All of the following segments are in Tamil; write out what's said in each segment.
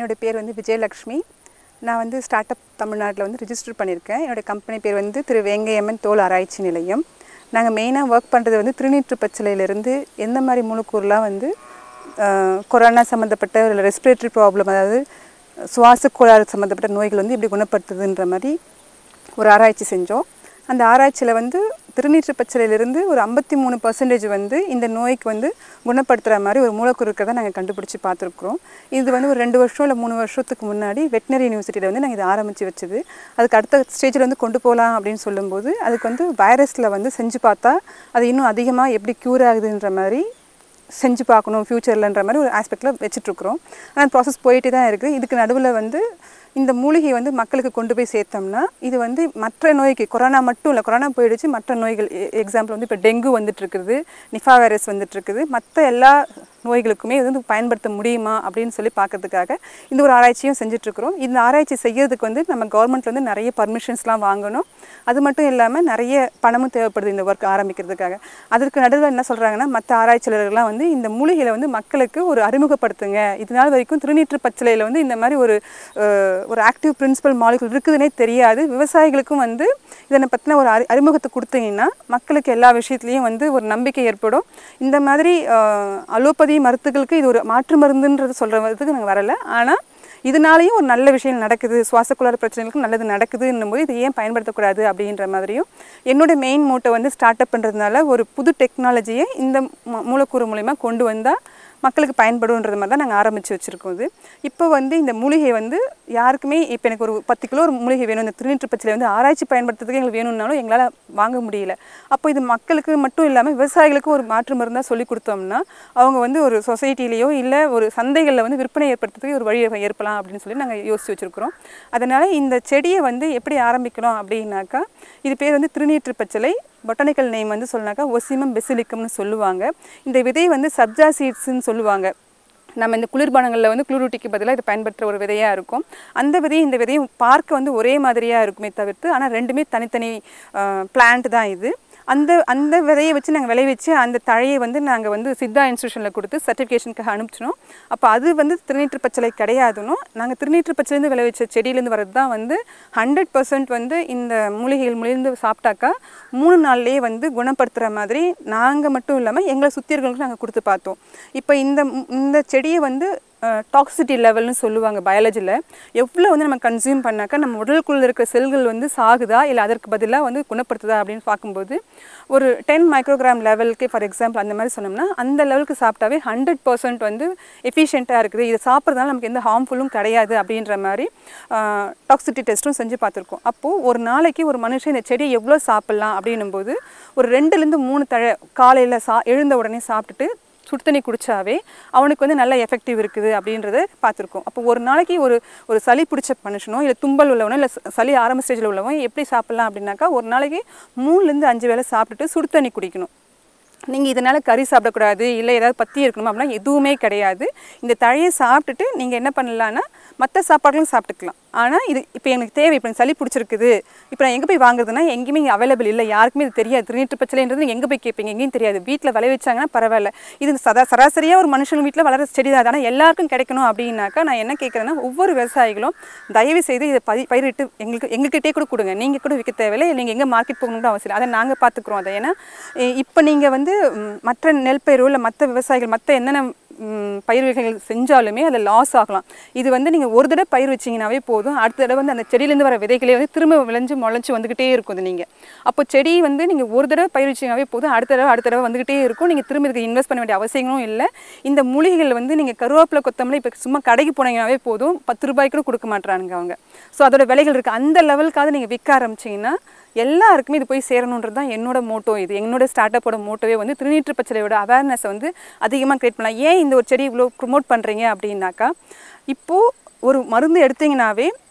என்னுடைய பேர் வந்து விஜயலக்ஷ்மி நான் வந்து ஸ்டார்ட் அப் தமிழ்நாட்டில் வந்து ரிஜிஸ்டர் பண்ணியிருக்கேன் என்னுடைய கம்பெனி பேர் வந்து திரு வேங்கையம்மன் தோல் ஆராய்ச்சி நிலையம் நாங்கள் மெயினாக ஒர்க் பண்ணுறது வந்து திருநீற்று பச்சிலையிலேருந்து எந்த மாதிரி மூலக்கூறுலாம் வந்து ஆஹ், கொரோனா சம்மந்தப்பட்ட இல்லை ரெஸ்பிரேட்டரி ப்ராப்ளம் அதாவது சுவாச கோளாறு சம்மந்தப்பட்ட நோய்கள் வந்து எப்படி குணப்படுத்துதுன்ற மாதிரி ஒரு ஆராய்ச்சி செஞ்சோம் அந்த ஆராய்ச்சியில் வந்து திருநீற்று பச்சிலையிலிருந்து ஒரு ஐம்பத்தி மூணு பர்சன்டேஜ் வந்து இந்த நோய்க்கு வந்து குணப்படுத்துகிற மாதிரி ஒரு மூலக்கூறு இருக்கிறத நாங்கள் கண்டுபிடிச்சி பார்த்துருக்குறோம் இது வந்து ஒரு ரெண்டு வருஷம் இல்லை மூணு வருஷத்துக்கு முன்னாடி வெட்டினரி யூனிவர்சிட்டியில் வந்து நாங்கள் இதை ஆரம்பித்து வச்சது அதுக்கு அடுத்த ஸ்டேஜில் வந்து கொண்டு போகலாம் அப்படின்னு சொல்லும்போது அதுக்கு வந்து வைரஸில் வந்து செஞ்சு பார்த்தா அது இன்னும் அதிகமாக எப்படி க்யூர் ஆகுதுன்ற மாதிரி செஞ்சு பார்க்கணும் ஃப்யூச்சர்லன்ற மாதிரி ஒரு ஆஸ்பெக்டில் வச்சுட்ருக்குறோம் ஆனால் ப்ராசஸ் போயிட்டே தான் இருக்குது இதுக்கு நடுவில் வந்து இந்த மூலிகை வந்து மக்களுக்கு கொண்டு போய் சேர்த்தோம்னா இது வந்து மற்ற நோய்க்கு கொரோனா மட்டும் இல்லை கொரோனா போயிடுச்சு மற்ற நோய்கள் எக்ஸாம்பிள் வந்து இப்போ டெங்கு வந்துட்டு இருக்குது நிஃபா வைரஸ் வந்துட்டு இருக்குது மற்ற எல்லா நோய்களுக்குமே இது வந்து பயன்படுத்த முடியுமா அப்படின்னு சொல்லி பார்க்கறதுக்காக இந்த ஒரு ஆராய்ச்சியும் செஞ்சுட்ருக்குறோம் இந்த ஆராய்ச்சி செய்யறதுக்கு வந்து நம்ம கவர்மெண்ட்ல வந்து நிறைய பர்மிஷன்ஸ்லாம் வாங்கணும் அது மட்டும் இல்லாமல் நிறைய பணமும் தேவைப்படுது இந்த ஒர்க் ஆரம்பிக்கிறதுக்காக அதற்கு நடுவில் என்ன சொல்கிறாங்கன்னா மற்ற ஆராய்ச்சியாளர்கள்லாம் வந்து இந்த மூலிகையில் வந்து மக்களுக்கு ஒரு அறிமுகப்படுத்துங்க இது நாள் வரைக்கும் திருநீற்று பச்சிலையில் வந்து இந்த மாதிரி ஒரு அஹ், ஒரு ஆக்டிவ் பிரின்சிபல் மாலிகுல் இருக்குதுன்னே தெரியாது விவசாயிகளுக்கும் வந்து இதனை பற்றின ஒரு அறி அறிமுகத்தை கொடுத்தீங்கன்னா மக்களுக்கு எல்லா விஷயத்துலையும் வந்து ஒரு நம்பிக்கை ஏற்படும் இந்த மாதிரி அஹ், அலோபதி மருத்துகளுக்கு இது ஒரு மாற்று மருந்துன்றது சொல்கிறதுக்கு நாங்கள் வரலை ஆனால் இதனாலேயும் ஒரு நல்ல விஷயம் நடக்குது சுவாச குழாய் பிரச்சனைகளுக்கு நல்லது நடக்குதுன்னும் போது இதை ஏன் பயன்படுத்தக்கூடாது அப்படின்ற மாதிரியும் என்னோட மெயின் மோட்டை வந்து ஸ்டார்ட் அப் பண்ணுறதுனால ஒரு புது டெக்னாலஜியை இந்த ம- மூலக்கூறு மூலயமா கொண்டு வந்தால் மக்களுக்கு பயன்படுன்றது மாதிரி தான் நாங்கள் ஆரம்பித்து வச்சுருக்கோம் இது இப்போ வந்து இந்த மூலிகை வந்து யாருக்குமே இப்போ எனக்கு ஒரு பத்து கிலோ ஒரு மூலிகை வேணும் இந்த திருநீற்று பச்சிலை வந்து ஆராய்ச்சி பயன்படுத்துறதுக்கு எங்களுக்கு வேணும்னாலும் எங்களால் வாங்க முடியல அப்போ இது மக்களுக்கு மட்டும் இல்லாமல் விவசாயிகளுக்கும் ஒரு மாற்று மருந்தாக சொல்லி கொடுத்தோம்னா அவங்க வந்து ஒரு சொசைட்டிலேயோ இல்லை ஒரு சந்தைகளில் வந்து விற்பனை ஏற்படுத்துறதுக்கு ஒரு வழியை ஏற்படலாம் அப்படின்னு சொல்லி நாங்கள் யோசிச்சு வச்சுருக்கிறோம் அதனால் இந்த செடியை வந்து எப்படி ஆரம்பிக்கணும் அப்படின்னாக்கா இது பேர் வந்து திருநீற்று பச்சிலை பொட்டானிக்கல் நேம் வந்து சொன்னாக்கா ஒசிமம் பெசிலிக்கம்னு சொல்லுவாங்க இந்த விதை வந்து சப்ஜா சீட்ஸ்ன்னு சொல்லுவாங்க நம்ம இந்த குளிர்பானங்களில் வந்து குளிரூட்டிக்கு பதிலாக இது பயன்படுத்துகிற ஒரு விதையாக இருக்கும் அந்த விதையும் இந்த விதையும் பார்க்க வந்து ஒரே மாதிரியாக இருக்குமே தவிர்த்து ஆனால் ரெண்டுமே தனித்தனி பிளான்ட் தான் இது அந்த அந்த விதையை வச்சு நாங்கள் விளைவிச்சு அந்த தழையை வந்து நாங்கள் வந்து சித்தா இன்ஸ்டியூஷனில் கொடுத்து சர்டிஃபிகேஷனுக்காக அனுப்பிச்சினோம் அப்போ அது வந்து திருநீற்று பச்சிலை கிடையாதுன்னு நாங்கள் திருநீற்று பச்சிலேருந்து விளைவிச்ச செடியிலேருந்து வர்றது தான் வந்து ஹண்ட்ரட் பர்சன்ட் வந்து இந்த மூலிகைகள் மூலிருந்து சாப்பிட்டாக்கா மூணு நாள்லேயே வந்து குணப்படுத்துகிற மாதிரி நாங்கள் மட்டும் இல்லாமல் எங்களை சுற்றியர்களுக்கு நாங்கள் கொடுத்து பார்த்தோம் இப்போ இந்த இந்த செடியை வந்து டாக்ஸிட்டி லெவல்னு சொல்லுவாங்க பயாலஜியில் எவ்வளோ வந்து நம்ம கன்சியூம் பண்ணாக்கா நம்ம உடலுக்குள்ள இருக்கிற செல்கள் வந்து சாகுதா இல்லை அதற்கு பதிலாக வந்து குணப்படுத்துதா அப்படின்னு பார்க்கும்போது ஒரு டென் மைக்ரோகிராம் லெவலுக்கு ஃபார் எக்ஸாம்பிள் அந்த மாதிரி சொன்னோம்னா அந்த லெவலுக்கு சாப்பிட்டாவே ஹண்ட்ரட் பர்சன்ட் வந்து எஃபிஷியண்ட்டாக இருக்குது இதை சாப்பிட்றதுனால நமக்கு எந்த ஹார்ம்ஃபுல்லும் கிடையாது அப்படின்ற மாதிரி டாக்ஸிட்டி டெஸ்ட்டும் செஞ்சு பார்த்துருக்கோம் அப்போது ஒரு நாளைக்கு ஒரு மனுஷன் இந்த செடியை எவ்வளோ சாப்பிட்லாம் அப்படின்னும் போது ஒரு ரெண்டுலேருந்து மூணு தழை காலையில் சா எழுந்த உடனே சாப்பிட்டுட்டு சுடு தண்ணி குடிச்சாவே அவனுக்கு வந்து நல்ல எஃபெக்டிவ் இருக்குது அப்படின்றத பார்த்துருக்கோம் அப்போ ஒரு நாளைக்கு ஒரு ஒரு சளி பிடிச்ச மனுஷனோ இல்லை தும்பல் உள்ளவனோ இல்லை ச- சளி ஆரம்ப ஸ்டேஜில் உள்ளவன் எப்படி சாப்பிட்லாம் அப்படின்னாக்கா ஒரு நாளைக்கு மூணுலேருந்து அஞ்சு வேளை சாப்பிட்டுட்டு சுடு தண்ணி குடிக்கணும் நீங்கள் இதனால் கறி சாப்பிடக்கூடாது இல்லை ஏதாவது பத்தி இருக்கணும் அப்படின்னா எதுவுமே கிடையாது இந்த தழையை சாப்பிட்டுட்டு நீங்கள் என்ன பண்ணலான்னா மற்ற சாப்பாடுகளும் சாப்பிட்டுக்கலாம் ஆனால் இது இப்போ எனக்கு தேவை இப்போ எனக்கு சளி பிடிச்சிருக்குது இப்போ நான் எங்கே போய் வாங்குறதுன்னா எங்கேயுமே இங்கே அவைலபிள் இல்லை யாருக்குமே இது தெரியாது திருநீற்று பச்சலைன்றது நீங்கள் எங்கே போய் கேட்பீங்க எங்கேயும் தெரியாது வீட்டில் விளைவிச்சாங்கன்னா பரவாயில்ல இது சதா சராசரியாக ஒரு மனுஷன் வீட்டில் வளர செடி தான் ஆனால் எல்லாருக்கும் கிடைக்கணும் அப்படின்னாக்கா நான் என்ன கேட்குறேன்னா ஒவ்வொரு விவசாயிகளும் தயவு செய்து இதை பதி பயிரிட்டு எங்களுக்கு எங்ககிட்டே கூட கொடுங்க நீங்கள் கூட விற்க தேவையில்லை நீங்கள் எங்கே மார்க்கெட் போகணும்னு அவசியம் இல்லை அதை நாங்கள் பார்த்துக்குறோம் அதை ஏன்னா இ- இப்போ நீங்கள் வந்து ம், மற்ற நெல் பயிரோ இல்லை மற்ற விவசாயிகள் மற்ற என்னென்ன ம், பயிர் வகைகள் செஞ்சாலுமே அதில் லாஸ் ஆகலாம் இது வந்து நீங்கள் ஒரு தடவை பயிர் வச்சிங்கனாவே போதும் அடுத்த தடவை வந்து அந்த செடியிலேருந்து வர விதைகளே வந்து திரும்ப விளைஞ்சு முளைச்சி வந்துக்கிட்டே இருக்கும் இது நீங்கள் அப்போ செடி வந்து நீங்கள் ஒரு தடவை பயிர் வச்சிங்கனாவே போதும் அடுத்த தடவை அடுத்த தடவை வந்துக்கிட்டே இருக்கும் நீங்கள் திரும்ப இதுக்கு இன்வெஸ்ட் பண்ண வேண்டிய அவசியங்களும் இல்லை இந்த மூலிகைகள் வந்து நீங்கள் கருவேப்பிலை கொத்தமல்லி இப்போ சும்மா கடைக்கு போனீங்கனாவே போதும் பத்து ரூபாய்க்கு கூட கொடுக்க மாட்றானுங்க அவங்க ஸோ அதோட விலைகள் இருக்குது அந்த லெவலுக்காவது நீங்கள் விற்க ஆரம்பிச்சிங்கன்னா எல்லாருக்குமே இது போய் சேரணுன்றது தான் என்னோட மோட்டோ இது என்னோட ஸ்டார்ட் அப்போட மோட்டோவே வந்து திருநீற்று பச்சிலையோட அவேர்னஸை வந்து அதிகமாக க்ரியேட் பண்ணலாம் ஏன் இந்த ஒரு செடி இவ்வளோ ப்ரொமோட் பண்ணுறீங்க அப்படின்னாக்கா இப்போது ஒரு மருந்து எடுத்தீங்கன்னாவே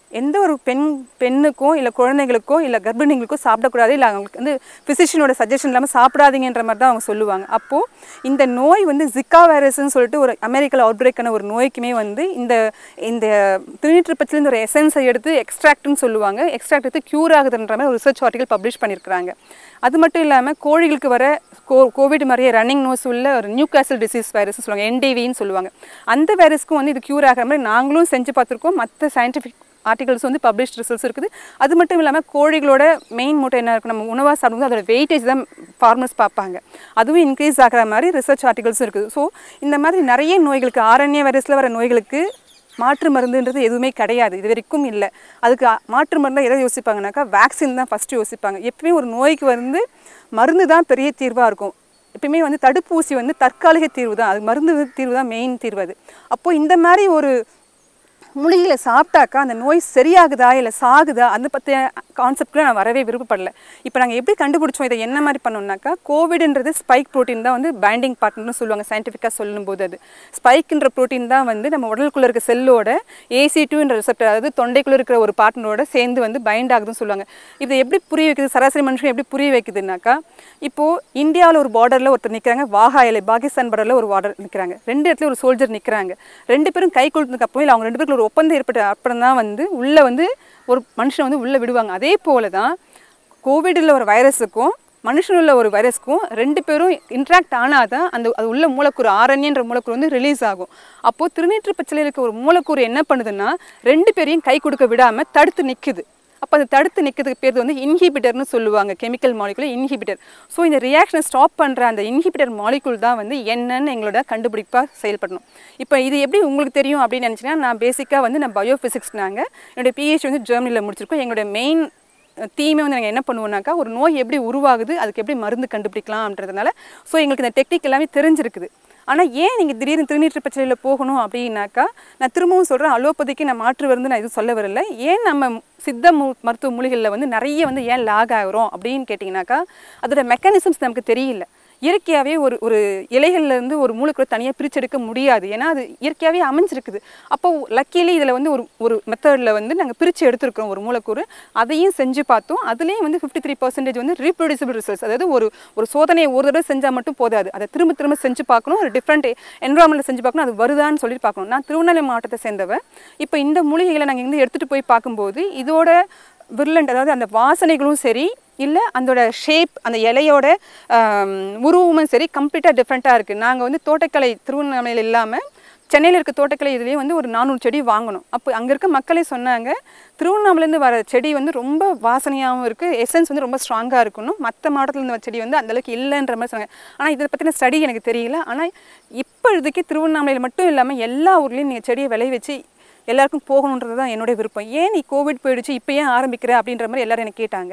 எந்த ஒரு பெண் பெண்ணுக்கோ இல்லை குழந்தைகளுக்கோ இல்லை கர்ப்பிணிகளுக்கோ சாப்பிடக்கூடாது இல்லை அவங்களுக்கு வந்து ஃபிசிஷியனோட சஜஷன் இல்லாமல் சாப்பிடாதீங்கன்ற மாதிரி தான் அவங்க சொல்லுவாங்க அப்போது இந்த நோய் வந்து ஜிக்கா வைரஸ்ன்னு சொல்லிட்டு ஒரு அமெரிக்காவில் அவுட் பிரேக்கான ஒரு நோய்க்குமே வந்து இந்த இந்த திருநீற்று பச்சிலேருந்து ஒரு எசன்ஸை எடுத்து எக்ஸ்ட்ராக்ட்னு சொல்லுவாங்க எக்ஸ்ட்ராக்ட் எடுத்து க்யூர் ஆகுதுன்ற மாதிரி ஒரு ரிசர்ச் ஆர்டிகல் பப்ளிஷ் பண்ணியிருக்கிறாங்க அது மட்டும் இல்லாமல் கோழிகளுக்கு வர கோ கோவிட் மாதிரியே ரன்னிங் நோஸ் உள்ள ஒரு நியூ கேசல் டிசீஸ் வைரஸ் சொல்லுவாங்க என்டிவின்னு சொல்லுவாங்க அந்த வைரஸ்க்கும் வந்து இது க்யூர் ஆகிற மாதிரி நாங்களும் செஞ்சு பார்த்துருக்கோம் மற்ற சயின்டிஃபிக் ஆர்டிகல்ஸ் வந்து பப்ளிஷ்ட் ரிசல்ட்ஸ் இருக்குது அது மட்டும் இல்லாமல் கோழிகளோட மெயின் மூட்டை என்ன இருக்கும் நம்ம உணவாக சாப்பிடும்போது அதோட வெயிட்டேஜ் தான் ஃபார்மர்ஸ் பார்ப்பாங்க அதுவும் இன்க்ரீஸ் ஆகிற மாதிரி ரிசர்ச் ஆர்டிகல்ஸும் இருக்குது ஸோ இந்த மாதிரி நிறைய நோய்களுக்கு ஆரண்ய வைரஸில் வர நோய்களுக்கு மாற்று மருந்துன்றது எதுவுமே கிடையாது இது வரைக்கும் இல்லை அதுக்கு அ- மாற்று மருந்தாக எதை யோசிப்பாங்கனாக்கா வேக்சின் தான் ஃபஸ்ட்டு யோசிப்பாங்க எப்பவுமே ஒரு நோய்க்கு வந்து மருந்து தான் பெரிய தீர்வாக இருக்கும் எப்பயுமே வந்து தடுப்பூசி வந்து தற்காலிக தீர்வு தான் அது மருந்து தீர்வு தான் மெயின் தீர்வு அது அப்போது இந்த மாதிரி ஒரு மூலிகைகளை சாப்பிட்டாக்கா அந்த நோய் சரியாகுதா இல்லை சாகுதா அந்த பற்றிய கான்செப்டில் நான் வரவே விருப்பப்படல இப்போ நாங்கள் எப்படி கண்டுபிடிச்சோம் இதை என்ன மாதிரி பண்ணோம்னாக்கா கோவிட்ன்றது ஸ்பைக் ப்ரோட்டீன் தான் வந்து பைண்டிங் பார்ட்னர்னு சொல்லுவாங்க சயின்டிஃபிக்காக சொல்லும்போது அது ஸ்பைக்குன்ற ப்ரோட்டீன் தான் வந்து நம்ம உடலுக்குள்ளே இருக்க செல்லோட ஏசி டூன்ற ரிசெப்டர் அதாவது தொண்டைக்குள்ளே இருக்கிற ஒரு பார்ட்னரோட சேர்ந்து வந்து பைண்ட் ஆகுதுன்னு சொல்லுவாங்க இதை எப்படி புரிய வைக்குது சராசரி மனுஷன் எப்படி புரிய வைக்குதுனாக்கா இப்போது இந்தியாவில் ஒரு பார்டரில் ஒருத்தர் நிற்கிறாங்க வாகா இலை பாகிஸ்தான் பார்டரில் ஒரு பார்டர் நிற்கிறாங்க ரெண்டு இடத்துல ஒரு சோல்ஜர் நிற்கிறாங்க ரெண்டு பேரும் கை கொடுத்ததுக்கு அப்புறம் இல்லை அவங்க ரெண்டு பேருக்கு ஒரு ஒப்பந்தம் ஏற்பட்ட அப்புறம் தான் வந்து உள்ளே வந்து ஒரு மனுஷனை வந்து உள்ளே விடுவாங்க அதே போல தான் கோவிடில் ஒரு வைரஸுக்கும் மனுஷனுள்ள ஒரு வைரஸ்க்கும் ரெண்டு பேரும் இன்ட்ராக்ட் ஆனால் தான் அந்த அது உள்ள மூலக்கூறு ஆரண்யன்ற மூலக்கூறு வந்து ரிலீஸ் ஆகும் அப்போது திருநீற்று பச்சிலையில் இருக்க ஒரு மூலக்கூறு என்ன பண்ணுதுன்னா ரெண்டு பேரையும் கை கொடுக்க விடாமல் தடுத்து நிற்குது அப்போ அது தடுத்து நிற்கிறதுக்கு பேர் வந்து இன்ஹிபிட்டர்னு சொல்லுவாங்க கெமிக்கல் மாலிகுலர் இன்ஹிபிட்டர் ஸோ இந்த ரியாக்ஷனை ஸ்டாப் பண்ணுற அந்த இன்ஹிபிட்டர் மாலிகுல் தான் வந்து என்னன்னு எங்களோட கண்டுபிடிப்பாக செயல்படணும் இப்போ இது எப்படி உங்களுக்கு தெரியும் அப்படின்னு நினச்சிங்கன்னா நான் பேசிக்காக வந்து நான் பயோஃபிசிக்ஸ்னாங்க என்னுடைய பிஹெச் வந்து ஜெர்மனியில் முடிச்சிருக்கோம் எங்களுடைய மெயின் தீமே வந்து நாங்கள் என்ன பண்ணுவோம்னாக்கா ஒரு நோய் எப்படி உருவாகுது அதுக்கு எப்படி மருந்து கண்டுபிடிக்கலாம்ன்றதுனால ஸோ எங்களுக்கு இந்த டெக்னிக் எல்லாமே தெரிஞ்சிருக்குது ஆனால் ஏன் நீங்கள் திடீர்னு திருநீற்று பச்சையில் போகணும் அப்படின்னாக்கா நான் திரும்பவும் சொல்கிறேன் அலோபதிக்கு நான் மாற்று வந்து நான் எதுவும் சொல்ல வரல ஏன் நம்ம சித்த மு மருத்துவ மூலிகளில் வந்து நிறைய வந்து ஏன் லாக் ஆகிறோம் அப்படின்னு கேட்டிங்கனாக்கா அதோட மெக்கானிசம்ஸ் நமக்கு தெரியல இயற்கையாகவே ஒரு ஒரு இலைகள்ல இருந்து ஒரு மூலக்கூறு தனியாக பிரிச்செடுக்க முடியாது ஏன்னா அது இயற்கையாகவே அமைஞ்சிருக்குது அப்போ லக்கிலி இதில் வந்து ஒரு ஒரு மெத்தடில் வந்து நாங்கள் பிரித்து எடுத்திருக்கிறோம் ஒரு மூலக்கூறு அதையும் செஞ்சு பார்த்தோம் அதுலேயும் வந்து ஃபிஃப்டி த்ரீ பர்சன்டேஜ் வந்து ரீப்ரொடியூசபிள் ரிசல்ட்ஸ் அதாவது ஒரு ஒரு சோதனையை ஒரு தடவை செஞ்சால் மட்டும் போதாது அதை திரும்ப திரும்ப செஞ்சு பார்க்கணும் ஒரு டிஃப்ரெண்ட் என்வரான்மெண்ட்டில் செஞ்சு பார்க்கணும் அது வருதான்னு சொல்லி பார்க்கணும் நான் திருவண்ணாமலை மாவட்டத்தை சேர்ந்தவன் இப்போ இந்த மூலிகைகளை நாங்கள் இருந்து எடுத்துகிட்டு போய் பார்க்கும்போது இதோட விர்லண்ட் அதாவது அந்த வாசனைகளும் சரி இல்லை அதோட ஷேப் அந்த இலையோட ஆம், உருவமும் சரி கம்ப்ளீட்டாக டிஃப்ரெண்ட்டாக இருக்குது நாங்கள் வந்து தோட்டக்கலை திருவண்ணாமலையில் இல்லாமல் சென்னையில் இருக்க தோட்டக்கலை இதுலேயே வந்து ஒரு நானூறு செடி வாங்கணும் அப்போ அங்கே இருக்க மக்களே சொன்னாங்க திருவண்ணாமலேருந்து வர செடி வந்து ரொம்ப வாசனையாகவும் இருக்குது எசன்ஸ் வந்து ரொம்ப ஸ்ட்ராங்காக இருக்கணும் மற்ற மாவட்டத்துலேருந்து வர செடி வந்து அந்தளவுக்கு இல்லைன்ற மாதிரி சொன்னாங்க ஆனால் இதை பற்றின ஸ்டடி எனக்கு தெரியல ஆனால் இப்பொழுதுக்கு திருவண்ணாமலையில் மட்டும் இல்லாமல் எல்லா ஊர்லேயும் நீங்கள் செடியை விளை வச்சு எல்லாருக்கும் போகணுன்றது தான் என்னுடைய விருப்பம் ஏன் நீ கோவிட் போயிடுச்சு இப்போ ஏன் ஆரம்பிக்கிற அப்படின்ற மாதிரி எல்லாரும் எனக்கு கேட்டாங்க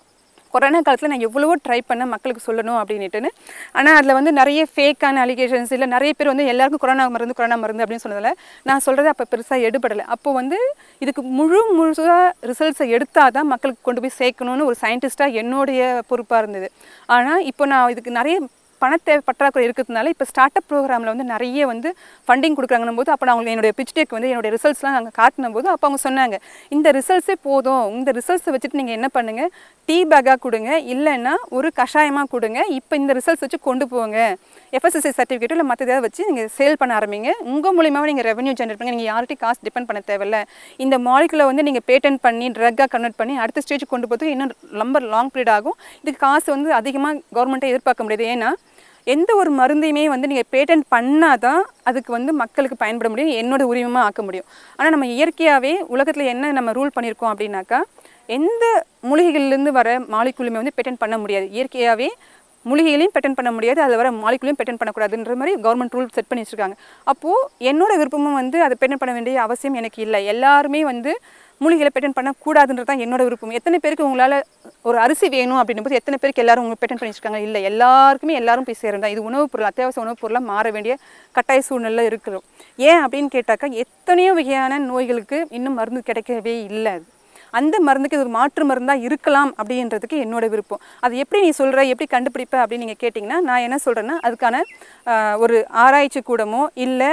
கொரோனா காலத்தில் நான் எவ்வளவோ ட்ரை பண்ணேன் மக்களுக்கு சொல்லணும் அப்படின்ட்டுன்னு ஆனால் அதில் வந்து நிறைய ஃபேக்கான அலிகேஷன்ஸ் இல்லை நிறைய பேர் வந்து எல்லாருக்கும் கொரோனா மருந்து கொரோனா மருந்து அப்படின்னு சொன்னதில் நான் சொல்கிறது அப்போ பெருசாக எடுபடலை அப்போ வந்து இதுக்கு முழு முழுசாக ரிசல்ட்ஸை எடுத்தால் தான் மக்களுக்கு கொண்டு போய் சேர்க்கணும்னு ஒரு சயின்டிஸ்ட்டாக என்னுடைய பொறுப்பாக இருந்தது ஆனால் இப்போ நான் இதுக்கு நிறைய பணத்தை பற்றாக்குறை இருக்கிறதுனால இப்போ ஸ்டார்ட் அப் ப்ரோக்ராமில் வந்து நிறைய வந்து ஃபண்டிங் கொடுக்குறாங்கன்னும் போது அப்போ நான் அவங்களுக்கு என்னுடைய பிச் டெக் வந்து என்னுடைய ரிசல்ட்ஸ்லாம் நாங்கள் காட்டின போது அப்போ அவங்க சொன்னாங்க இந்த ரிசல்ட்ஸே போதும் இந்த ரிசல்ட்ஸை வச்சுட்டு நீங்கள் என்ன பண்ணுங்கள் டீ பேக்காக கொடுங்க இல்லைன்னா ஒரு கஷாயமாக கொடுங்க இப்போ இந்த ரிசல்ட்ஸ் வச்சு கொண்டு போங்க எஃப்எஸ்எஸ்சி சர்டிஃபிகேட்டோ இல்லை மற்ற ஏதாவது வச்சு நீங்கள் சேல் பண்ண ஆரம்பிங்க உங்கள் மூலியமாக நீங்கள் ரெவன்யூ ஜென்ரேட் பண்ணுங்க நீங்கள் யார்கிட்டையும் காசு டிபெண்ட் பண்ண தேவையில்ல இந்த மாலிகுலை வந்து நீங்கள் பேட்டன் பண்ணி ட்ரக்காக கன்வெர்ட் பண்ணி அடுத்த ஸ்டேஜுக்கு கொண்டு போகிறதுக்கு இன்னும் ரொம்ப லாங் பீரியட் ஆகும் இதுக்கு காசு வந்து அதிகமாக கவர்மெண்ட்டை எதிர்பார்க்க முடியாது ஏன்னா எந்த ஒரு மருந்தையுமே வந்து நீங்கள் பேட்டன் பண்ணால் தான் அதுக்கு வந்து மக்களுக்கு பயன்பட முடியும் என்னோட உரிமமாக ஆக்க முடியும் ஆனால் நம்ம இயற்கையாகவே உலகத்தில் என்ன நம்ம ரூல் பண்ணியிருக்கோம் அப்படின்னாக்கா எந்த மூலிகைகள்லேருந்து வர மாலிகுலுமே வந்து பேட்டன் பண்ண முடியாது இயற்கையாகவே மூலிகைகளையும் பேட்டன் பண்ண முடியாது அதில் வர மாலிகுலையும் பேட்டன் பண்ணக்கூடாதுன்ற மாதிரி கவர்மெண்ட் ரூல் செட் பண்ணி வச்சுருக்காங்க அப்போது என்னோட விருப்பமும் வந்து அதை பேட்டன் பண்ண வேண்டிய அவசியம் எனக்கு இல்லை எல்லாருமே வந்து மூலிகைகளை பேட்டன் பண்ணக்கூடாதுன்றது தான் என்னோட விருப்பம் எத்தனை பேருக்கு உங்களால் ஒரு அரிசி வேணும் அப்படின்னும் போது எத்தனை பேருக்கு எல்லாரும் உங்களுக்கு பேட்டன் பண்ணி வச்சிருக்காங்க இல்லை எல்லாருக்குமே எல்லாரும் போய் சேரும் தான் இது உணவுப் பொருள் அத்தியாவசிய உணவுப் பொருளாக மாற வேண்டிய கட்டாய சூழ்நிலை இருக்கிறோம் ஏன் அப்படின்னு கேட்டாக்கா எத்தனையோ வகையான நோய்களுக்கு இன்னும் மருந்து கிடைக்கவே இல்லை அது அந்த மருந்துக்கு இது ஒரு மாற்று மருந்தாக இருக்கலாம் அப்படின்றதுக்கு என்னோட விருப்பம் அது எப்படி நீ சொல்கிற எப்படி கண்டுபிடிப்ப அப்படின்னு நீங்கள் கேட்டிங்கன்னா நான் என்ன சொல்கிறேன்னா அதுக்கான ஆஹ், ஒரு ஆராய்ச்சி கூடமோ இல்லை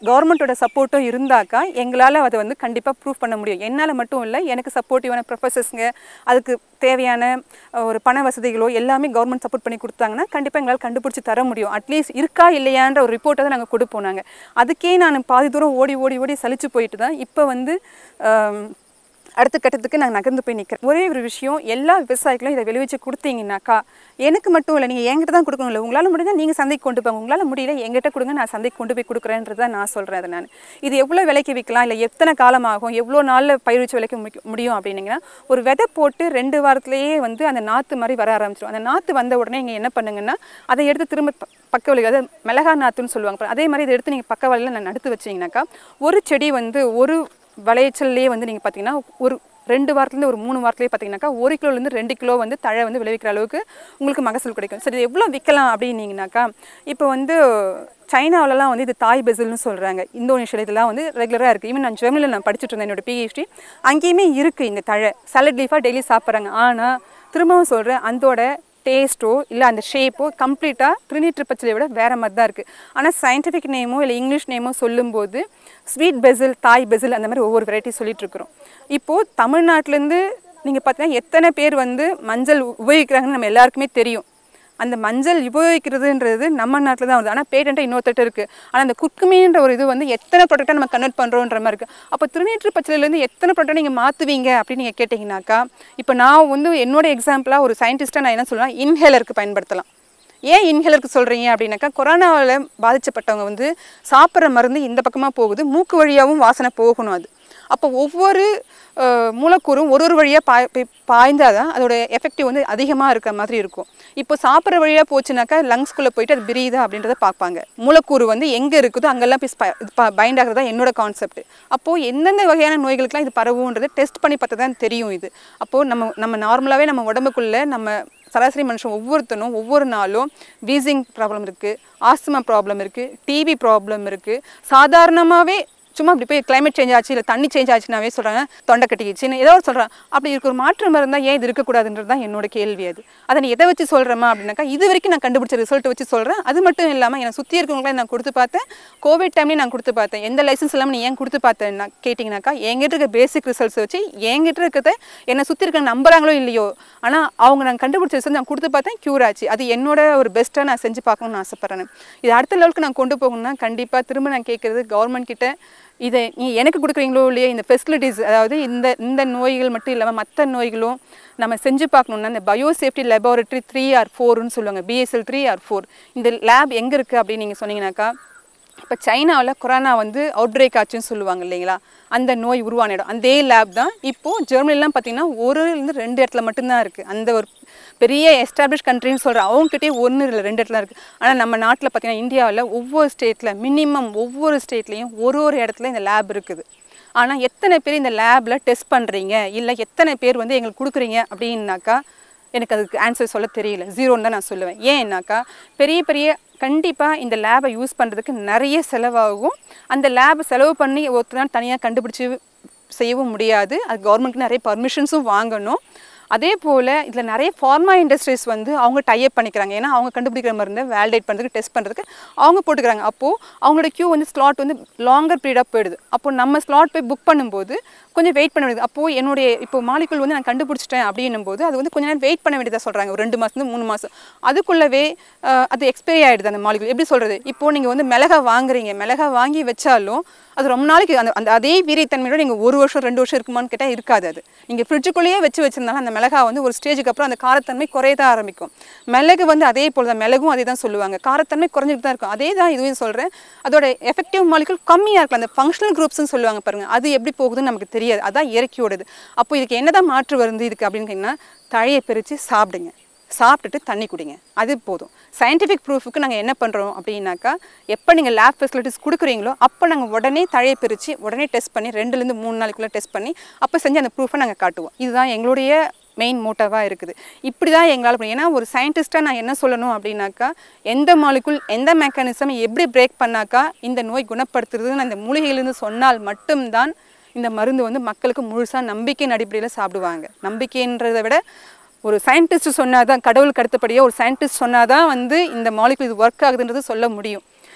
கவர்மெண்ட்டோட சப்போர்ட்டும் இருந்தாக்கா எங்களால் அதை வந்து கண்டிப்பாக ப்ரூவ் பண்ண முடியும் என்னால் மட்டும் இல்லை எனக்கு சப்போர்ட்டிவான ப்ரொஃபஸர்ஸுங்க அதுக்கு தேவையான அஹ், ஒரு பண வசதிகளோ எல்லாமே கவர்மெண்ட் சப்போர்ட் பண்ணி கொடுத்தாங்கன்னா கண்டிப்பாக எங்களால் கண்டுபிடிச்சி தர முடியும் அட்லீஸ்ட் இருக்கா இல்லையான்ற ஒரு ரிப்போர்ட்டை தான் நாங்கள் கொடுப்போம் நாங்கள் அதுக்கே நான் பாதி தூரம் ஓடி ஓடி ஓடி சலிச்சு போயிட்டு தான் இப்போ வந்து ஆம், அடுத்த கட்டத்துக்கு நான் நகர்ந்து போய் நிற்கிறேன் ஒரே ஒரு விஷயம் எல்லா விவசாயிகளும் இதை விளைவிச்சு கொடுத்தீங்கன்னாக்கா எனக்கு மட்டும் இல்லை நீங்கள் என்கிட்ட தான் கொடுக்கணும் இல்லை உங்களால் முடிஞ்சால் நீங்கள் சந்தைக்கு கொண்டு போங்க உங்களால் முடியல என்கிட்ட கொடுங்க நான் சந்தைக்கு கொண்டு போய் கொடுக்குறேன்றதை நான் சொல்கிறேன் அதை நான் இது எவ்வளோ விலைக்கு விற்கலாம் இல்லை எத்தனை காலம் ஆகும் எவ்வளோ நாளில் பயிர் வச்சு விலைக்கு முடிக்க- முடியும் அப்படின்னீங்கன்னா ஒரு விதை போட்டு ரெண்டு வாரத்திலேயே வந்து அந்த நாற்று மாதிரி வர ஆரம்பிச்சிடும் அந்த நாற்று வந்த உடனே நீங்கள் என்ன பண்ணுங்கன்னா அதை எடுத்து திரும்ப ப- பக்க வழி அதாவது மிளகா நாற்றுன்னு சொல்லுவாங்க பாருங்க. அதே மாதிரி இதை எடுத்து நீங்கள் பக்க வழியில் நான் நடுத்து வச்சிங்கனாக்கா ஒரு செடி வந்து ஒரு விளைச்சல்லே வந்து நீங்கள் பார்த்தீங்கன்னா ஒரு ரெண்டு வாரத்துலேருந்து ஒரு மூணு வாரத்துலேயே பார்த்தீங்கன்னாக்கா ஒரு கிலோலேருந்து ரெண்டு கிலோ வந்து தழை வந்து விளைவிக்கிற அளவுக்கு உங்களுக்கு மகசூல் கிடைக்கும் சரி இது எவ்வளோ விற்கலாம் அப்படின்னீங்கனாக்கா இப்போ வந்து சைனாவிலலாம் வந்து இது தாய் பெசில்னு சொல்கிறாங்க இந்தோனேஷியா இதெல்லாம் வந்து ரெகுலராக இருக்குது ஈவன் நான் ஜெர்மனியில் நான் படிச்சுட்டு இருந்தேன் என்னோட பிஹெச்டி அங்கேயுமே இருக்குது இந்த தழை சலட் லீஃபாக டெய்லி சாப்பிட்றாங்க ஆனால் திரும்பவும் சொல்கிறேன் அதோட டேஸ்ட்டோ இல்லை அந்த ஷேப்போ கம்ப்ளீட்டாக திருநீற்று பச்சலையை விட வேறு மாதிரி தான் இருக்குது ஆனால் சயின்டிஃபிக் நேமோ இல்லை இங்கிலீஷ் நேமோ சொல்லும்போது ஸ்வீட் பெசில் தாய் பெசில் அந்த மாதிரி ஒவ்வொரு வெரைட்டி சொல்லிட்டு இருக்கிறோம் இப்போது தமிழ்நாட்டிலேருந்து நீங்கள் பார்த்தீங்கன்னா எத்தனை பேர் வந்து மஞ்சள் உபயோகிக்கிறாங்கன்னு நம்ம எல்லாருக்குமே தெரியும் அந்த மஞ்சள் உபயோகிக்கிறதுன்றது நம்ம நாட்டில் தான் வருது ஆனால் பேட்டண்ட்டாக இன்னொருத்தட்ட இருக்குது ஆனால் அந்த குர்க்குமீன்ற ஒரு இது வந்து எத்தனை ப்ராடக்டாக நம்ம கன்வெர்ட் பண்ணுறோன்ற மாதிரி இருக்குது அப்போ திருநீற்று பச்சலையிலேருந்து எத்தனை ப்ராடக்ட் நீங்கள் மாற்றுவீங்க அப்படின்னு நீங்கள் கேட்டிங்கனாக்கா இப்போ நான் வந்து என்னோட எக்ஸாம்பிளாக ஒரு சயின்டிஸ்ட்டாக நான் என்ன சொல்லுவேன் இன்ஹேலருக்கு பயன்படுத்தலாம் ஏன் இன்ஹேலருக்கு சொல்கிறீங்க அப்படின்னாக்கா கொரோனாவில் பாதிக்கப்பட்டவங்க வந்து சாப்பிட்ற மருந்து இந்த பக்கமாக போகுது மூக்கு வழியாகவும் வாசனை போகணும் அது அப்போ ஒவ்வொரு அஹ், மூலக்கூறும் ஒரு ஒரு வழியாக பாய் போய் பாய்ந்தால் தான் அதோட எஃபெக்டிவ் வந்து அதிகமாக இருக்கிற மாதிரி இருக்கும் இப்போ சாப்பிட்ற வழியாக போச்சுனாக்கா லங்ஸ்குள்ளே போயிட்டு அது பிரியுதா அப்படின்றத பார்ப்பாங்க மூலக்கூறு வந்து எங்கே இருக்குதோ அங்கெல்லாம் போய் பைண்ட் ஆகிறதா என்னோட கான்செப்ட் அப்போது எந்தெந்த வகையான நோய்களுக்கெல்லாம் இது பரவுன்றது டெஸ்ட் பண்ணி பார்த்தா தான் தெரியும் இது அப்போது நம்ம நம்ம நார்மலாகவே நம்ம உடம்புக்குள்ளே நம்ம சராசரி மனுஷன் ஒவ்வொருத்தனும் ஒவ்வொரு நாளும் வீசிங் ப்ராப்ளம் இருக்குது ஆஸ்துமா ப்ராப்ளம் இருக்குது டிபி ப்ராப்ளம் இருக்குது சாதாரணமாகவே சும்மா அப்படி போய் climate சேஞ்ச் ஆச்சு இல்லை தண்ணி சேஞ்ச் ஆச்சுனாவே சொல்கிறாங்க தொண்டை கட்டிக்கிச்சுன்னு ஏதோ ஒரு சொல்கிறான் அப்படி இருக்க ஒரு மாற்றம் இருந்தால் ஏன் இது இருக்கக்கூடாதுன்றது தான் என்னோட கேள்வி அது அதை நீ எதை வச்சு சொல்கிறேமா அப்படின்னாக்கா இது வரைக்கும் நான் கண்டுபிடிச்ச ரிசல்ட் வச்சு சொல்கிறேன் அது மட்டும் இல்லாமல் என்னை சுற்றி இருக்கவங்களாம் நான் கொடுத்து பார்த்தேன் கோவிட் டைம்லேயும் நான் கொடுத்து பார்த்தேன் எந்த லைசன்ஸ் இல்லாமல் நீ ஏன் கொடுத்து பார்த்தேன்னா கேட்டிங்கனாக்கா என்கிட்ட இருக்க பேசிக் ரிசல்ட்ஸ் வச்சு என்கிட்ட இருக்கிறத என்னை சுற்றி இருக்க நம்புறாங்களோ இல்லையோ ஆனால் அவங்க நான் கண்டுபிடிச்ச ரிசல்ட் நான் கொடுத்து பார்த்தேன் க்யூர் ஆச்சு அது என்னோட ஒரு பெஸ்ட்டாக நான் செஞ்சு பார்க்கணும்னு ஆசைப்பட்றேன் இது அடுத்த லெவலுக்கு நான் கொண்டு போகணும்னா கண்டிப்பாக திரும்ப நான் கேட்குறது கவர்மெண்ட் கிட்ட இதை நீ எனக்கு கொடுக்குறீங்களோ இல்லையா இந்த ஃபெசிலிட்டிஸ் அதாவது இந்த இந்த நோய்கள் மட்டும் இல்லாமல் மற்ற நோய்களும் நம்ம செஞ்சு பார்க்கணுன்னா இந்த பயோசேஃப்டி லெபார்ட்டரி த்ரீ ஆர் ஃபோர்னு சொல்லுவாங்க பிஎஸ்எல் த்ரீ ஆர் ஃபோர் இந்த லேப் எங்கே இருக்குது அப்படின்னு நீங்கள் சொன்னீங்கன்னாக்கா இப்போ சைனாவில் கொரோனா வந்து அவுட் பிரேக் ஆச்சுன்னு சொல்லுவாங்க இல்லைங்களா அந்த நோய் உருவான இடம் அதே லேப் தான் இப்போது ஜெர்மனிலாம் பார்த்தீங்கன்னா ஒருலேருந்து ரெண்டு இடத்துல மட்டும்தான் இருக்குது அந்த ஒரு பெரிய எஸ்டாப்ளிஷ் கண்ட்ரின்னு சொல்கிற அவங்ககிட்டயே ஒன்று இல்லை ரெண்டு இடத்துல இருக்குது ஆனால் நம்ம நாட்டில் பார்த்தீங்கன்னா இந்தியாவில் ஒவ்வொரு ஸ்டேட்டில் மினிமம் ஒவ்வொரு ஸ்டேட்லேயும் ஒரு ஒரு இடத்துல இந்த லேப் இருக்குது ஆனால் எத்தனை பேர் இந்த லேபில் டெஸ்ட் பண்ணுறீங்க இல்லை எத்தனை பேர் வந்து எங்களுக்கு கொடுக்குறீங்க அப்படின்னாக்கா எனக்கு அதுக்கு ஆன்சர் சொல்ல தெரியல ஜீரோன்னு தான் நான் சொல்லுவேன் ஏன்னாக்கா பெரிய பெரிய கண்டிப்பாக இந்த லேபை யூஸ் பண்ணுறதுக்கு நிறைய செலவாகும் அந்த லேபை செலவு பண்ணி ஒருத்தர் தனியாக கண்டுபிடிச்சி செய்யவும் முடியாது அது கவர்மெண்ட்க்கு நிறைய பர்மிஷன்ஸும் வாங்கணும் அதே போல் இதில் நிறைய ஃபார்மா இண்டஸ்ட்ரீஸ் வந்து அவங்க டைப் பண்ணிக்கிறாங்க ஏன்னா அவங்க கண்டுபிடிக்கிற மருந்தை வேலிடேட் பண்ணுறதுக்கு டெஸ்ட் பண்ணுறதுக்கு அவங்க போட்டுக்கிறாங்க அப்போது அவங்களோட க்யூ வந்து ஸ்லாட் வந்து லாங்கர் பீரியடாக போயிடுது அப்போது நம்ம ஸ்லாட் போய் புக் பண்ணும்போது கொஞ்சம் வெயிட் பண்ண வேண்டியது அப்போது என்னுடைய இப்போ மாலிகுல் வந்து நான் கண்டுபிடிச்சிட்டேன் அப்படின்னும் போது அது வந்து கொஞ்ச நேரம் வெயிட் பண்ண வேண்டியதாக சொல்கிறாங்க ஒரு ரெண்டு மாதம் மூணு மாதம் அதுக்குள்ளவே அஹ், அது எக்ஸ்பைரி ஆகிடுது அந்த மாலிகுல் எப்படி சொல்கிறது இப்போது நீங்கள் வந்து மிளகா வாங்குறீங்க மிளகா வாங்கி வச்சாலும் அது ரொம்ப நாளைக்கு அந்த அந்த அதே வீரியத்தன்மையோட நீங்கள் ஒரு வருஷம் ரெண்டு வருஷம் இருக்குமான்னு கேட்டால் இருக்காது அது நீங்கள் ஃப்ரிட்ஜுக்குள்ளேயே வச்சு வச்சிருந்தாலும் அந்த மிளகா வந்து ஒரு ஸ்டேஜுக்கு அப்புறம் அந்த காரத்தன்மை குறைய தான் ஆரம்பிக்கும் மிளகு வந்து அதே போல் தான் மிளகும் அதே தான் சொல்லுவாங்க காரத்தன்மை குறைஞ்சிட்டு தான் இருக்கும் அதே தான் இதுவும் சொல்கிறேன் அதோட எஃபெக்டிவ் மாலிகுல் கம்மியாக இருக்கலாம் அந்த ஃபங்க்ஷனல் குரூப்ஸ்னு சொல்லுவாங்க பாருங்க அது எப்படி போகுதுன்னு நமக்கு தெரியாது அதான் இயற்கையோடது அப்போ இதுக்கு என்னதான் மாற்று வருது இதுக்கு அப்படின்னு கேட்டிங்கன்னா தழையை பிரித்து சாப்பிடுங்க சாப்பிட்டுட்டு தண்ணி குடிங்க அது போதும் சயின்டிஃபிக் ப்ரூஃபுக்கு நாங்கள் என்ன பண்ணுறோம் அப்படின்னாக்கா எப்போ நீங்கள் லேப் ஃபெசிலிட்டிஸ் கொடுக்குறீங்களோ அப்போ நாங்கள் உடனே தழையை பிரித்து உடனே டெஸ்ட் பண்ணி ரெண்டுலேருந்து மூணு நாளைக்குள்ளே டெஸ்ட் பண்ணி அப்போ செஞ்சு அந்த ப்ரூஃபை நாங்கள் காட்டுவோம் இதுதான் எங்களுடைய மெயின் மோட்டவாக இருக்குது இப்படி தான் எங்களால் முடியும் ஏன்னா ஒரு சயின்டிஸ்ட்டாக நான் என்ன சொல்லணும் அப்படின்னாக்கா எந்த மாலிகுல் எந்த மெக்கானிசம் எப்படி பிரேக் பண்ணாக்கா இந்த நோய் குணப்படுத்துறதுன்னு அந்த மூலிகையிலிருந்து சொன்னால் மட்டும்தான் இந்த மருந்து வந்து மக்களுக்கு முழுசாக நம்பிக்கையின் அடிப்படையில் சாப்பிடுவாங்க நம்பிக்கைன்றதை விட ஒரு சயின்டிஸ்ட் சொன்னால் தான் கடவுளுக்கு அடுத்தபடியாக ஒரு சயின்டிஸ்ட் சொன்னால் தான் வந்து இந்த மாலிகுல் இது ஒர்க் ஆகுதுன்றது சொல்ல முடியும்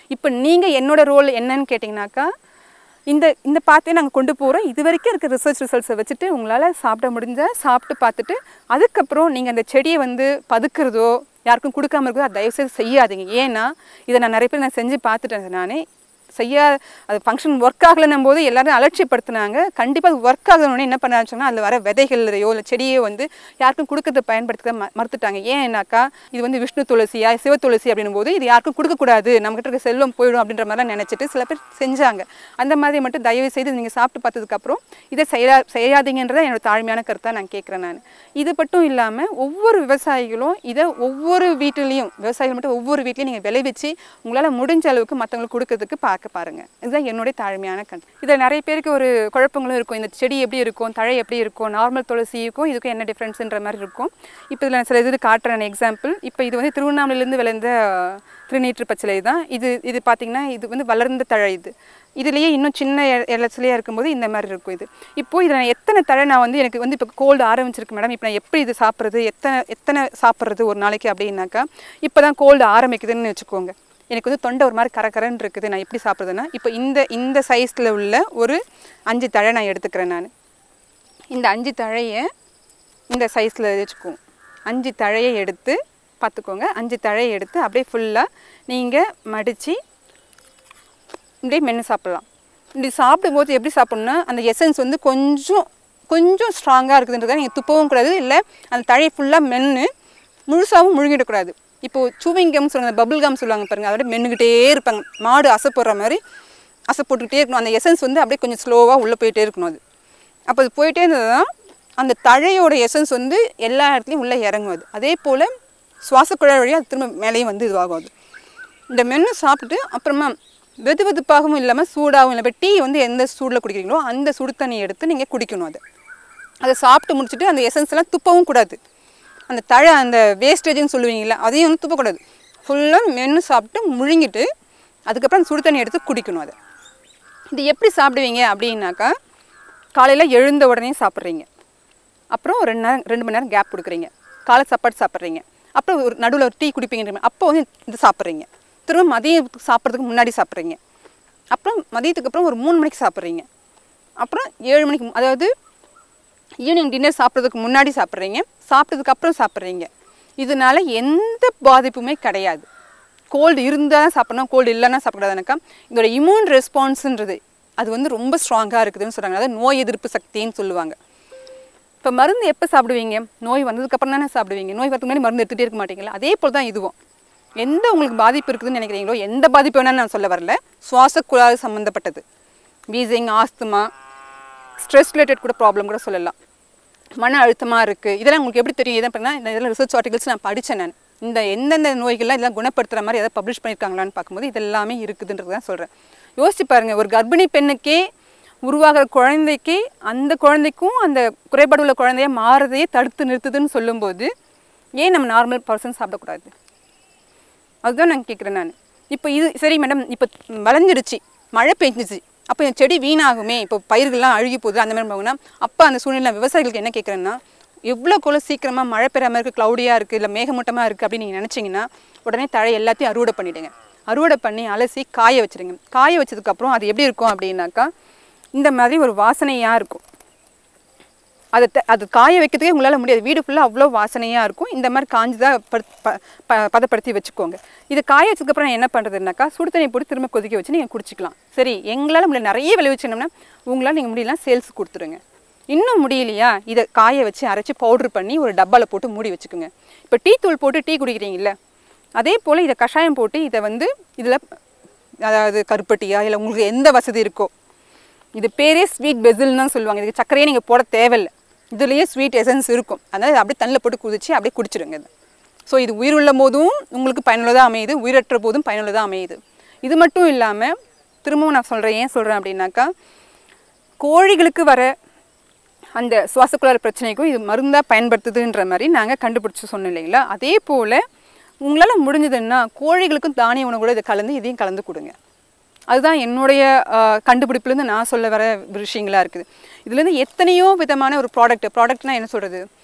இப்போ நீங்கள் என்னோட ரோல் என்னன்னு கேட்டிங்கனாக்கா இந்த இந்த பாத்தையை நாங்கள் கொண்டு போகிறோம் இது வரைக்கும் இருக்க ரிசர்ச் ரிசல்ட்ஸை வச்சுட்டு உங்களால் சாப்பிட முடிஞ்சால் சாப்பிட்டு பார்த்துட்டு அதுக்கப்புறம் நீங்கள் அந்த செடியை வந்து பதுக்கிறதோ யாருக்கும் கொடுக்காம இருக்கிறதோ அதை தயவுசெய்து செய்யாதீங்க ஏன்னா இதை நான் நிறைய பேர் நான் செஞ்சு பார்த்துட்டேன் நான் செய்ய அது ஃபங்க்ஷன் ஒர்க் ஆகலைன்னும் போது எல்லாரும் அலட்சியப்படுத்தினாங்க கண்டிப்பாக அது ஒர்க் ஆகணும்னு என்ன பண்ண ஆரம்பிச்சாங்கன்னா அதில் வர விதைகள்லையோ இல்லை செடியோ வந்து யாருக்கும் கொடுக்கறத பயன்படுத்த ம மறுத்துட்டாங்க ஏன்னாக்கா இது வந்து விஷ்ணு துளசியா சிவ துளசி அப்படின்னும் போது இது யாருக்கும் கொடுக்கக்கூடாது நம்மகிட்ட இருக்க செல்வம் போயிடும் அப்படின்ற மாதிரிலாம் நினச்சிட்டு சில பேர் செஞ்சாங்க அந்த மாதிரி மட்டும் தயவு செய்து நீங்கள் சாப்பிட்டு பார்த்ததுக்கப்புறம் இதை செய்யா செய்யாதீங்கன்றத என்னோட தாழ்மையான கருத்தாக நான் கேட்குறேன் நான் இது மட்டும் இல்லாமல் ஒவ்வொரு விவசாயிகளும் இதை ஒவ்வொரு வீட்டிலையும் விவசாயிகள் மட்டும் ஒவ்வொரு வீட்லையும் நீங்கள் விளைவிச்சு உங்களால் முடிஞ்ச அளவுக்கு மற்றவங்களுக்கு கொடுக்கறதுக்கு பார்க்க பாருங்க இதுதான் என்னுடைய தாழ்மையான கண் இதில் நிறைய பேருக்கு ஒரு குழப்பங்களும் இருக்கும் இந்த செடி எப்படி இருக்கும் தழை எப்படி இருக்கும் நார்மல் துளசிக்கும் இதுக்கும் என்ன டிஃப்ரென்ஸுன்ற மாதிரி இருக்கும் இப்போ இதில் நான் சில இது காட்டுறேன் எக்ஸாம்பிள் இப்போ இது வந்து திருவண்ணாமலையிலேருந்து விளைந்த திருநீற்று பச்சிலை தான் இது இது பார்த்திங்கன்னா இது வந்து வளர்ந்த தழை இது இதுலேயே இன்னும் சின்ன இல- இலச்சிலையாக இருக்கும்போது இந்த மாதிரி இருக்கும் இது இப்போ இதில் நான் எத்தனை தழை நான் வந்து எனக்கு வந்து இப்போ கோல்டு ஆரம்பிச்சிருக்கு மேடம் இப்போ நான் எப்படி இது சாப்பிட்றது எத்தனை எத்தனை சாப்பிட்றது ஒரு நாளைக்கு அப்படின்னாக்கா இப்போ தான் கோல்டு ஆரம்பிக்குதுன்னு வச்சுக்கோங்க எனக்கு வந்து தொண்டை ஒரு மாதிரி கரகரன்னு இருக்குது நான் எப்படி சாப்பிட்றதுன்னா இப்போ இந்த இந்த சைஸில் உள்ள ஒரு அஞ்சு தழை நான் எடுத்துக்கிறேன் நான் இந்த அஞ்சு தழையை இந்த சைஸில் வச்சுக்குவோம் அஞ்சு தழையை எடுத்து பார்த்துக்கோங்க அஞ்சு தழையை எடுத்து அப்படியே ஃபுல்லாக நீங்கள் மடித்து இப்படியே மென்று சாப்பிட்லாம் இப்படி சாப்பிடும்போது எப்படி சாப்பிட்ணுன்னா அந்த எசன்ஸ் வந்து கொஞ்சம் கொஞ்சம் ஸ்ட்ராங்காக இருக்குதுன்றதை நீங்கள் துப்பவும் கூடாது இல்லை அந்த தழையை ஃபுல்லாக மென்று முழுசாகவும் முழுங்கிடக்கூடாது இப்போது சூவிங் கம் சொல்லுவாங்க பபிள் கம் சொல்லுவாங்க பாருங்கள் அதோட மென்னுக்கிட்டே இருப்பாங்க மாடு அசை போடுற மாதிரி அசை போட்டுக்கிட்டே இருக்கணும் அந்த எசன்ஸ் வந்து அப்படியே கொஞ்சம் ஸ்லோவாக உள்ளே போயிட்டே இருக்கணும் அது அப்போ அது போயிட்டே இருந்தது தான் அந்த தழையோட எசன்ஸ் வந்து எல்லா இடத்துலையும் உள்ளே இறங்கும் அது அதே போல் சுவாசக்குழாய் வழியாக அது திரும்ப மேலேயும் வந்து இதுவாகும் அது இந்த மென்று சாப்பிட்டுட்டு அப்புறமா வெது வெதுப்பாகவும் இல்லாமல் சூடாகவும் இல்லை இப்போ டீ வந்து எந்த சூடில் குடிக்கிறீங்களோ அந்த சுடு தண்ணி எடுத்து நீங்கள் குடிக்கணும் அதை அதை சாப்பிட்டு முடிச்சுட்டு அந்த எசன்ஸ் எல்லாம் துப்பவும் கூடாது அந்த தழை அந்த வேஸ்டேஜ்னு சொல்லுவீங்களா அதையும் வந்து துப்பக்கூடாது ஃபுல்லாக மென்று சாப்பிட்டு முழுங்கிட்டு அதுக்கப்புறம் அந்த சுடு தண்ணி எடுத்து குடிக்கணும் அதை இது எப்படி சாப்பிடுவீங்க அப்படின்னாக்கா காலையில் எழுந்த உடனே சாப்பிட்றீங்க அப்புறம் ஒரு ரெண்டு நேரம் ரெண்டு மணி நேரம் கேப் கொடுக்குறீங்க காலை சாப்பாடு சாப்பிட்றீங்க அப்புறம் ஒரு நடுவில் ஒரு டீ குடிப்பீங்க அப்போ வந்து இது சாப்பிட்றீங்க திரும்ப மதியம் சாப்பிட்றதுக்கு முன்னாடி சாப்பிட்றீங்க அப்புறம் மதியத்துக்கு அப்புறம் ஒரு மூணு மணிக்கு சாப்பிட்றீங்க அப்புறம் ஏழு மணிக்கு அதாவது ஈவினிங் டின்னர் சாப்பிட்றதுக்கு முன்னாடி சாப்பிட்றீங்க சாப்பிட்டதுக்கு அப்புறம் சாப்பிட்றீங்க இதனால எந்த பாதிப்புமே கிடையாது கோல்டு இருந்தால் தான் சாப்பிடணும் கோல்டு இல்லைன்னா சாப்பிடக்கூடாதுனாக்கா இதோட இம்யூன் ரெஸ்பான்ஸுன்றது அது வந்து ரொம்ப ஸ்ட்ராங்காக இருக்குதுன்னு சொல்கிறாங்க அதாவது நோய் எதிர்ப்பு சக்தின்னு சொல்லுவாங்க இப்போ மருந்து எப்போ சாப்பிடுவீங்க நோய் வந்ததுக்கப்புறம் தானே சாப்பிடுவீங்க நோய் வரதுக்கு முன்னாடி மருந்து எடுத்துகிட்டே இருக்க மாட்டீங்களா அதே போல் தான் இதுவும் எந்த உங்களுக்கு பாதிப்பு இருக்குதுன்னு நினைக்கிறீங்களோ எந்த பாதிப்பு வேணாலும் நான் சொல்ல வரல சுவாச குழாய் சம்மந்தப்பட்டது வீசிங் ஆஸ்துமா ஸ்ட்ரெஸ் ரிலேட்டட் கூட ப்ராப்ளம் கூட சொல்லலாம் மன அழுத்தமாக இருக்குது இதெல்லாம் உங்களுக்கு எப்படி தெரியும் எதை பண்ணால் இந்த இதெல்லாம் ரிசர்ச் ஆர்டிகல்ஸ் நான் படித்தேன் நான் இந்த எந்தெந்த நோய்கள்லாம் இதெல்லாம் குணப்படுத்துகிற மாதிரி எதாவது பப்ளிஷ் பண்ணியிருக்காங்களான்னு பார்க்கும்போது இது எல்லாமே இருக்குதுன்றது தான் சொல்கிறேன் யோசிச்சு பாருங்கள் ஒரு கர்ப்பிணி பெண்ணுக்கே உருவாகிற குழந்தைக்கு அந்த குழந்தைக்கும் அந்த குறைபாடு உள்ள குழந்தைய மாறுறதையே தடுத்து நிறுத்துதுன்னு சொல்லும்போது ஏன் நம்ம நார்மல் பர்சன் சாப்பிடக்கூடாது அதுதான் நான் கேட்குறேன் நான் இப்போ இது சரி மேடம் இப்போ வளைஞ்சிடுச்சு மழை பெஞ்சிச்சு அப்போ இந்த செடி வீணாகுமே இப்போ பயிர்கள்லாம் அழுகி போகுது அந்த மாதிரி போகுனா அப்போ அந்த சூழ்நிலை விவசாயிகளுக்கு என்ன கேட்குறேன்னா எவ்வளோ கூட சீக்கிரமாக மழை பெறாமல் இருக்குது க்ளவுடியாக இருக்குது இல்லை மேகமூட்டமாக இருக்குது அப்படின்னு நீங்கள் நினச்சிங்கன்னா உடனே தழை எல்லாத்தையும் அறுவடை பண்ணிவிடுங்க அறுவடை பண்ணி அலசி காய வச்சிடுங்க காய வச்சதுக்கப்புறம் அது எப்படி இருக்கும் அப்படின்னாக்கா இந்த மாதிரி ஒரு வாசனையாக இருக்கும் அதை த- அது காய வைக்கிறதுக்கே உங்களால் முடியாது வீடு ஃபுல்லாக அவ்வளோ வாசனையாக இருக்கும் இந்த மாதிரி காஞ்சி தான் படுத்- ப- ப- பதப்படுத்தி வச்சுக்கோங்க இது காய வச்சதுக்கப்புறம் என்ன பண்ணுறதுனாக்கா சுடு தண்ணி போட்டு திரும்ப கொதிக்க வச்சு நீங்கள் குடிச்சிக்கலாம் சரி எங்களால் முடியல நிறைய விளைவிச்சோம்னா உங்களால் நீங்கள் முடியலாம் சேல்ஸ் கொடுத்துருங்க இன்னும் முடியலையா இதை காய வச்சு அரைச்சி பவுட்ரு பண்ணி ஒரு டப்பாவில் போட்டு மூடி வச்சுக்கோங்க இப்போ டீ தூள் போட்டு டீ குடிக்கிறீங்கல்ல அதே போல் இதை கஷாயம் போட்டு இதை வந்து இதில் அதாவது கருப்பட்டியா இல்லை உங்களுக்கு எந்த வசதி இருக்கோ இது பேரே ஸ்வீட் பெசில்னு தான் சொல்லுவாங்க இதுக்கு சர்க்கரையே நீங்கள் போட தேவையில்லை இதுலேயே ஸ்வீட் எசன்ஸ் இருக்கும் அதனால் இதை அப்படியே தண்ணியில் போட்டு குதிச்சு அப்படியே குடிச்சிடுங்க இது ஸோ இது உயிர் உள்ள போதும் உங்களுக்கு பயனுள்ளதாக அமையுது உயிரற்ற போதும் பயனுள்ளதாக அமையுது இது மட்டும் இல்லாமல் திரும்பவும் நான் சொல்கிறேன் ஏன் சொல்கிறேன் அப்படின்னாக்கா கோழிகளுக்கு வர அந்த சுவாசக்குழாய் பிரச்சனைக்கும் இது மருந்தாக பயன்படுத்துதுன்ற மாதிரி நாங்கள் கண்டுபிடிச்சி சொன்னோம் இல்லைங்களா அதே போல் உங்களால் முடிஞ்சதுன்னா கோழிகளுக்கும் தானிய உணவு கூட இதை கலந்து இதையும் கலந்து கொடுங்க அதுதான் என்னுடைய ஆஹ், கண்டுபிடிப்புலேருந்து நான் சொல்ல வர விஷயங்களா இருக்குது இதுலேருந்து எத்தனையோ விதமான ஒரு ப்ராடக்ட் ப்ராடக்ட்னா என்ன சொல்கிறது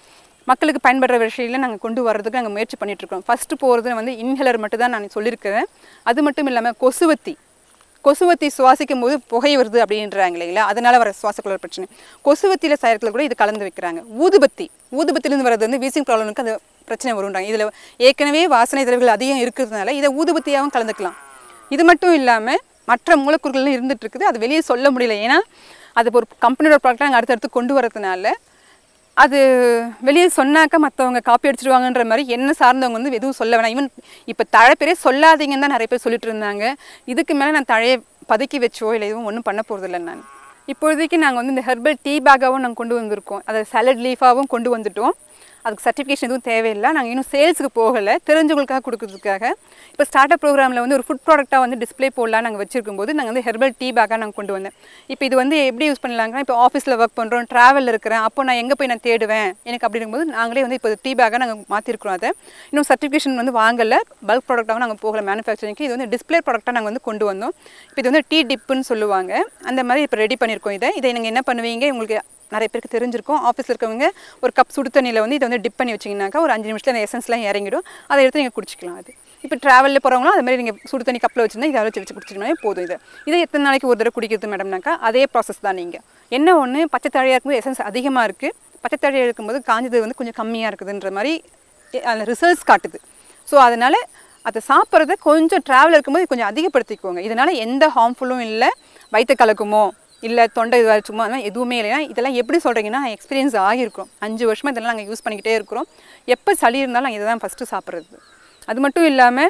மக்களுக்கு பயன்படுற விஷயங்களை நாங்கள் கொண்டு வர்றதுக்கு நாங்கள் முயற்சி பண்ணிட்டு இருக்கோம் ஃபஸ்ட்டு போகிறது வந்து இன்ஹேலர் மட்டும் தான் நான் சொல்லியிருக்கிறேன் அது மட்டும் இல்லாமல் கொசுவத்தி கொசுவத்தி சுவாசிக்கும் போது புகை வருது அப்படின்றாங்க இல்லைங்களா அதனால வர சுவாசக்குழல் பிரச்சனை கொசுவத்தியில் செய்யறதுல கூட இது கலந்து வைக்கிறாங்க ஊதுபத்தி ஊதுபத்திலேருந்து வர்றது வந்து வீசிங் ப்ராப்ளம்க்கு அந்த பிரச்சனை வரும்ன்றாங்க இதில் ஏற்கனவே வாசனை திரவிகள் அதிகம் இருக்கிறதுனால இதை ஊதுபத்தியாகவும் கலந்துக்கலாம் இது மட்டும் இல்லாமல் மற்ற மூலக்கூறுகளும் இருந்துட்டு இருக்குது அது வெளியே சொல்ல முடியல ஏன்னா அது ஒரு கம்பெனியோட ப்ராடக்டாக நாங்கள் அடுத்தடுத்து கொண்டு வரதுனால அது வெளியே சொன்னாக்கா மற்றவங்க காப்பி அடிச்சிருவாங்கன்ற மாதிரி என்ன சார்ந்தவங்க வந்து எதுவும் சொல்ல வேணாம் ஈவன் இப்போ தழை பேரே சொல்லாதீங்கன்னு தான் நிறைய பேர் சொல்லிட்டு இருந்தாங்க இதுக்கு மேலே நான் தழையை பதுக்கி வச்சோ இல்லை எதுவும் ஒன்றும் பண்ண போகிறதில்ல நான் இப்போதைக்கு நாங்கள் வந்து இந்த ஹெர்பல் டீ பேக்காகவும் நாங்கள் கொண்டு வந்திருக்கோம் அதை சலட் லீஃபாகவும் கொண்டு வந்துட்டோம் அதுக்கு சர்டிஃபிகேஷன் எதுவும் தேவையில்லை நாங்கள் இன்னும் சேல்ஸுக்கு போகலை தெரிஞ்சவங்களுக்காக கொடுக்கறதுக்காக இப்போ ஸ்டார்ட் அப் ப்ரோக்ராமில் வந்து ஒரு ஃபுட் ப்ராடக்ட்டாக வந்து டிஸ்ப்ளே போடலாம் நாங்கள் வச்சிருக்கும் போது நாங்கள் வந்து ஹெர்பல் டீ பேக்காக நாங்கள் கொண்டு வந்தேன் இப்போ இது வந்து எப்படி யூஸ் பண்ணலாங்கன்னா இப்போ ஆஃபீஸில் ஒர்க் பண்ணுறோம் ட்ராவலில் இருக்கிறேன் அப்போ நான் எங்கே போய் நான் தேடுவேன் எனக்கு அப்படி இருக்கும்போது நாங்களே வந்து இப்போ டீ பேக்காக நாங்கள் மாற்றிருக்கிறோம் அதை இன்னும் சர்டிஃபிகேஷன் வந்து வாங்கலை பல்க் ப்ராடக்ட்டாகவும் நாங்கள் போகல மேனுஃபேக்சரிங்க்கு இது வந்து டிஸ்ப்ளே ப்ராடக்ட்டாக நாங்கள் வந்து கொண்டு வந்தோம் இப்போ இது வந்து டீ டிப்புன்னு சொல்லுவாங்க அந்த மாதிரி இப்போ ரெடி பண்ணியிருக்கோம் இதை இதை நீங்கள் என்ன பண்ணுவீங்க உங்களுக்கு நிறைய பேருக்கு தெரிஞ்சிருக்கும் ஆஃபீஸில் இருக்கவங்க ஒரு கப் சுடு தண்ணியில் வந்து இதை வந்து டிப் பண்ணி வச்சிங்கனாக்கா ஒரு அஞ்சு நிமிஷத்தில் அந்த எசன்ஸ்லாம் இறங்கிடும் அதை எடுத்து நீங்கள் குடிச்சிக்கலாம் அது இப்போ ட்ராவலில் போகிறவங்களும் அது மாதிரி நீங்கள் சுடு தண்ணி கப்பில் வச்சுருந்தா இதை வச்சு வச்சு குடிச்சிக்கணும் போதும் இது இதை எத்தனை நாளைக்கு ஒரு தடவை குடிக்கிறது மேடம்னாக்கா அதே ப்ராசஸ் தான் நீங்கள் என்ன ஒன்று பச்சை தழையாக இருக்கும்போது எசன்ஸ் அதிகமாக இருக்குது பச்சை தழையாக இருக்கும்போது காஞ்சது வந்து கொஞ்சம் கம்மியாக இருக்குதுன்ற மாதிரி அந்த ரிசல்ட்ஸ் காட்டுது ஸோ அதனால் அதை சாப்பிட்றத கொஞ்சம் ட்ராவல் இருக்கும்போது கொஞ்சம் அதிகப்படுத்திக்கோங்க இதனால் எந்த ஹார்ம்ஃபுல்லும் இல்லை வயிற்று கலக்குமோ இல்லை தொண்டை இதுவாச்சுமோ அதெல்லாம் எதுவுமே இல்லைன்னா இதெல்லாம் எப்படி சொல்கிறீங்கன்னா எக்ஸ்பீரியன்ஸ் ஆகியிருக்கிறோம் அஞ்சு வருஷமாக இதெல்லாம் நாங்கள் யூஸ் பண்ணிக்கிட்டே இருக்கிறோம் எப்போ சளி இருந்தாலும் நாங்கள் இதை தான் ஃபஸ்ட்டு சாப்பிட்றது அது மட்டும் இல்லாமல்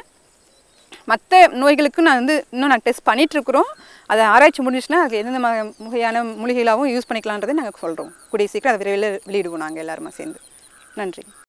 மற்ற நோய்களுக்கு நான் வந்து இன்னும் நான் டெஸ்ட் பண்ணிகிட்ருக்குறோம் அதை ஆராய்ச்சி முடிஞ்சிச்சுன்னா அது எந்தெந்த ம- வகையான மூலிகைகளாகவும் யூஸ் பண்ணிக்கலான்றதை நாங்கள் சொல்கிறோம் கூடிய சீக்கிரம் அதை விரைவில் வெளியிடுவோம் நாங்கள் எல்லாருமா சேர்ந்து நன்றி